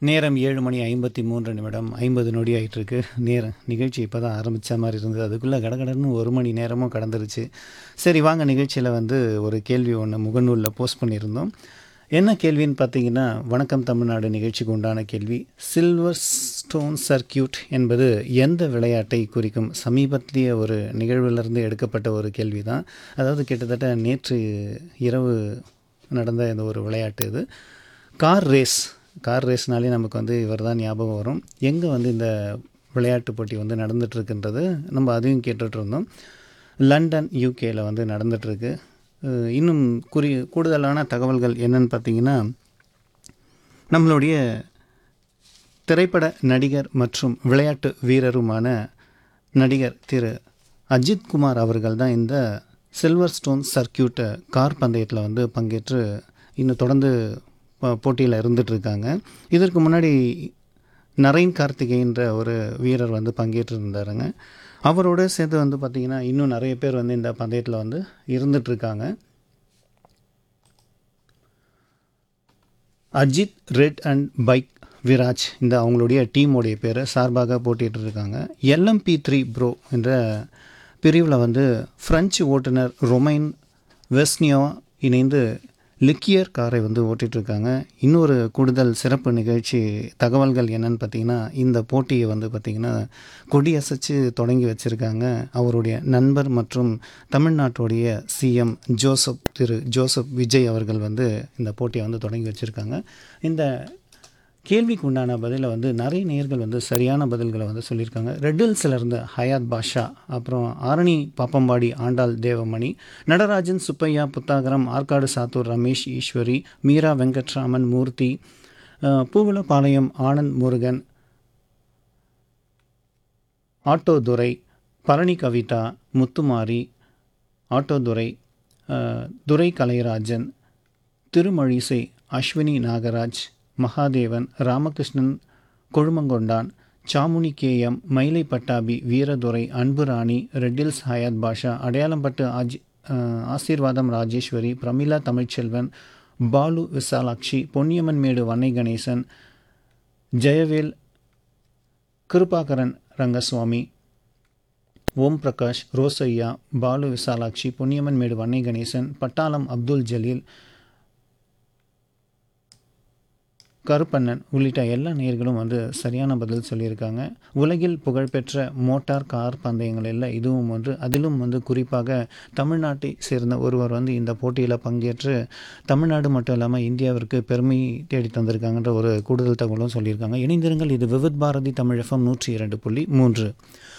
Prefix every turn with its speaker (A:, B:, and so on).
A: நேரம் ஏழு மணி ஐம்பத்தி மூன்று நிமிடம் ஐம்பது நொடி ஆயிட்டிருக்கு நேரம் நிகழ்ச்சி இப்போ தான் ஆரம்பித்த மாதிரி இருந்தது அதுக்குள்ளே கடகடன்னு ஒரு மணி நேரமும் கடந்துருச்சு சரி வாங்க நிகழ்ச்சியில் வந்து ஒரு கேள்வி ஒன்று முகநூலில் போஸ்ட் பண்ணியிருந்தோம் என்ன கேள்வின்னு பார்த்தீங்கன்னா வணக்கம் தமிழ்நாடு நிகழ்ச்சிக்கு உண்டான கேள்வி சில்வர் ஸ்டோன் சர்க்கியூட் என்பது எந்த விளையாட்டை குறிக்கும் சமீபத்திய ஒரு நிகழ்விலிருந்து எடுக்கப்பட்ட ஒரு கேள்வி தான் அதாவது கிட்டத்தட்ட நேற்று இரவு நடந்த இந்த ஒரு விளையாட்டு இது கார் ரேஸ் கார் ரேஸ்னாலே நமக்கு வந்து இவர் தான் ஞாபகம் வரும் எங்கே வந்து இந்த விளையாட்டு போட்டி வந்து நடந்துகிட்ருக்குன்றது நம்ம அதையும் கேட்டுட்டு இருந்தோம் லண்டன் யூகேயில் வந்து நடந்துகிட்ருக்கு இன்னும் குறி கூடுதலான தகவல்கள் என்னன்னு பார்த்தீங்கன்னா நம்மளுடைய திரைப்பட நடிகர் மற்றும் விளையாட்டு வீரருமான நடிகர் திரு அஜித் குமார் அவர்கள் தான் இந்த சில்வர் ஸ்டோன் சர்க்கியூட்டை கார் பந்தயத்தில் வந்து பங்கேற்று இன்னும் தொடர்ந்து ப- போட்டியில் இருந்துகிட்ருக்காங்க இதற்கு முன்னாடி நரேன் கார்த்திகேயன்ற ஒரு வீரர் வந்து பங்கேற்று இருந்தாருங்க அவரோட சேர்த்து வந்து பார்த்திங்கன்னா இன்னும் நிறைய பேர் வந்து இந்த பந்தயத்தில் வந்து இருந்துகிட்ருக்காங்க Ajith red and bike Viraj இந்த அவங்களுடைய டீமோடைய பேரை சார்பாக போட்டிட்டு இருக்காங்க எல்எம்பி த்ரீ ப்ரோ என்ற பிரிவில் வந்து ஃப்ரெஞ்சு ஓட்டுநர் ரொமைன் வெஸ்னியோ இணைந்து லிக்கியர் காரை வந்து ஓட்டிட்டு இருக்காங்க இன்னொரு கூடுதல் சிறப்பு நிகழ்ச்சி தகவல்கள் என்னன்னு பார்த்தீங்கன்னா இந்த போட்டியை வந்து பார்த்திங்கன்னா கொடியசைச்சு தொடங்கி வச்சுருக்காங்க அவருடைய நண்பர் மற்றும் தமிழ்நாட்டுடைய CM Joseph Thiru Joseph Vijay அவர்கள் வந்து இந்த போட்டியை வந்து தொடங்கி வச்சுருக்காங்க இந்த கேள்விக்கு உண்டான பதிலை வந்து நிறைய நேயர்கள் வந்து சரியான பதில்களை வந்து சொல்லியிருக்காங்க ரெட்டில்ஸில் இருந்து ஹயாத் பாஷா அப்புறம் ஆரணி பாப்பம்பாடி ஆண்டாள் தேவமணி நடராஜன் சுப்பையா புத்தாகரம் ஆற்காடு சாத்தூர் ரமேஷ் ஈஸ்வரி மீரா வெங்கட்ராமன் மூர்த்தி அஹ், பூவலபாளையம் ஆனந்த் முருகன் ஆட்டோதுரை பழனி கவிதா முத்துமாரி ஆட்டோதுரை அஹ், துரை கலைராஜன் திருமழிசை அஸ்வினி நாகராஜ் மகாதேவன் ராமகிருஷ்ணன் கொழுமங்கொண்டான் சாமுனி கேஎம் மயிலை பட்டாபி வீரதுரை அன்புராணி ரெட்டில்ஸ் ஹயாத் பாஷா அடையாளம்பட்டு ஆஜி அஹ், ஆசீர்வாதம் ராஜேஸ்வரி பிரமிளா தமிழ்ச்செல்வன் பாலு விசாலாட்சி பொன்னியம்மன் மேடு வன்னை கணேசன் ஜெயவேல் கிருபாகரன் ரங்கசுவாமி ஓம் பிரகாஷ் ரோசையா பாலு விசாலாட்சி பொன்னியம்மன் மேடு வன்னை கணேசன் பட்டாளம் அப்துல் ஜலீல் கருப்பண்ணன் உள்ளிட்ட எல்லா நேயர்களும் வந்து சரியான பதில் சொல்லியிருக்காங்க உலகில் புகழ்பெற்ற மோட்டார் கார் பந்தயங்களில் இதுவும் ஒன்று அதிலும் வந்து குறிப்பாக தமிழ்நாட்டை சேர்ந்த ஒருவர் வந்து இந்த போட்டியில் பங்கேற்று தமிழ்நாடு மட்டும் இல்லாமல் இந்தியாவிற்கு பெருமை தேடி தந்திருக்காங்கன்ற ஒரு கூடுதல் தகவலும் சொல்லியிருக்காங்க இணைந்திருங்கள் இது விவித் பாரதி தமிழ் எஃப்எம் நூற்றி இரண்டு புள்ளி மூன்று